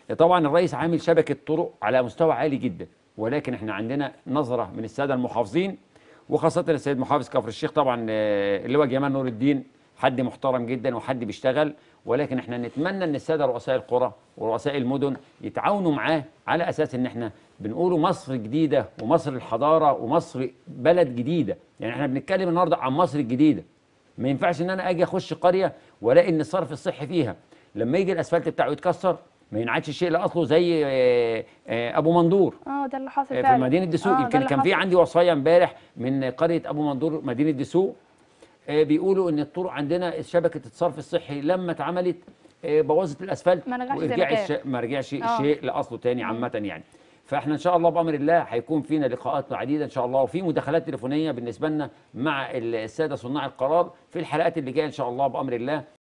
طبعا الرئيس عامل شبكه طرق على مستوى عالي جدا ولكن احنا عندنا نظره من الساده المحافظين وخاصه السيد محافظ كفر الشيخ طبعا آه، اللي هو جمال نور الدين حد محترم جدا وحد بيشتغل ولكن احنا نتمنى ان الساده رؤساء القرى ورؤساء المدن يتعاونوا معاه على اساس ان احنا بنقولوا مصر جديده ومصر الحضاره ومصر بلد جديده يعني احنا بنتكلم النهارده عن مصر الجديده ما ينفعش ان انا اجي اخش قريه والاقي ان الصرف الصحي فيها لما يجي الاسفلت بتاعه يتكسر ما ينعادش الشيء لاصله زي آه، آه، ابو مندور اه ده اللي حاصل في فعلا مدينه دسوق آه، ده يمكن اللي كان في حصل. عندي وصايا امبارح من قريه ابو مندور مدينه دسوق آه، بيقولوا ان الطرق عندنا شبكه الصرف الصحي لما اتعملت آه، بوظت الاسفلت ما رجعش زي ما ورجع كان. الش- ما رجعش آه. الشيء لاصله تاني عامه يعني فاحنا ان شاء الله بامر الله هيكون فينا لقاءات عديده ان شاء الله وفي مداخلات تليفونيه بالنسبه لنا مع الساده صناع القرار في الحلقات اللي جايه ان شاء الله بامر الله